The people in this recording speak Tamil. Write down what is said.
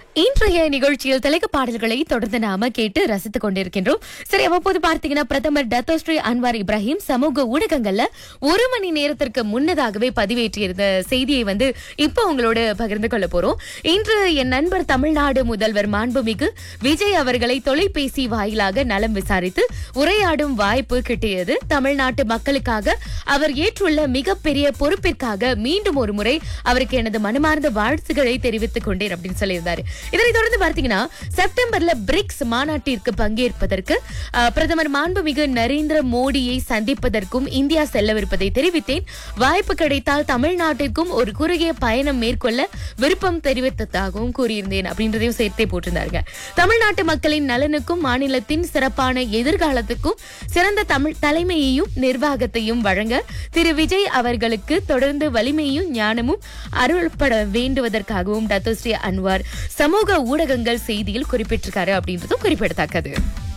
இன்றைய நிகழ்ச்சியில் தெலுங்கு பாடல்களை தொடர்ந்து நாம கேட்டு ரசித்துக் கொண்டிருக்கின்றோம் சரி அவ்வப்போது பார்த்தீங்கன்னா பிரதமர் டத்தோஸ்ரீ அன்வார் இப்ராஹிம் சமூக ஊடகங்கள்ல ஒரு மணி நேரத்திற்கு முன்னதாகவே பதிவேற்றியிருந்த செய்தியை வந்து இப்போ உங்களோட பகிர்ந்து கொள்ள போறோம் இன்று என் நண்பர் தமிழ்நாடு முதல்வர் மாண்புமிகு விஜய் அவர்களை தொலைபேசி வாயிலாக நலம் விசாரித்து உரையாடும் வாய்ப்பு கிட்டியது தமிழ்நாட்டு மக்களுக்காக அவர் ஏற்றுள்ள மிகப்பெரிய பொறுப்பிற்காக மீண்டும் ஒரு முறை அவருக்கு எனது மனமார்ந்த வாழ்த்துக்களை தெரிவித்துக் கொண்டேன் அப்படின்னு சொல்லியிருந்தாரு இதனைத் தொடர்ந்து பார்த்தீங்கன்னா செப்டம்பர்ல பிரிக்ஸ் மாநாட்டிற்கு பங்கேற்பதற்கு அஹ், பிரதமர் மாண்புமிகு நரேந்திர மோடியை சந்திப்பதற்கும் இந்தியா செல்லவிருப்பதை தெரிவித்தேன் வாய்ப்பு கிடைத்தால் தமிழ்நாட்டிற்கும் ஒரு குறுகிய பயணம் மேற்கொள்ள விருப்பம் தெரிவித்ததாகவும் கூறியிருந்தேன் அப்படின்றதையும் சேர்த்தே போட்டிருந்தாருங்க தமிழ்நாட்டு மக்களின் நலனுக்கும் மாநிலத்தின் சிறப்பான எதிர்காலத்துக்கும் சிறந்த தமிழ் தலைமையையும் நிர்வாகத்தையும் வழங்க திரு விஜய் அவர்களுக்கு தொடர்ந்து வலிமையும் ஞானமும் அருள்பட வேண்டுவதற்காகவும் டத்தோஸ்ரீ அன்வார் சமூக ஊடகங்கள் செய்தியில் குறிப்பிட்டிருக்காரு அப்படின்றதும் குறிப்பிடத்தக்கது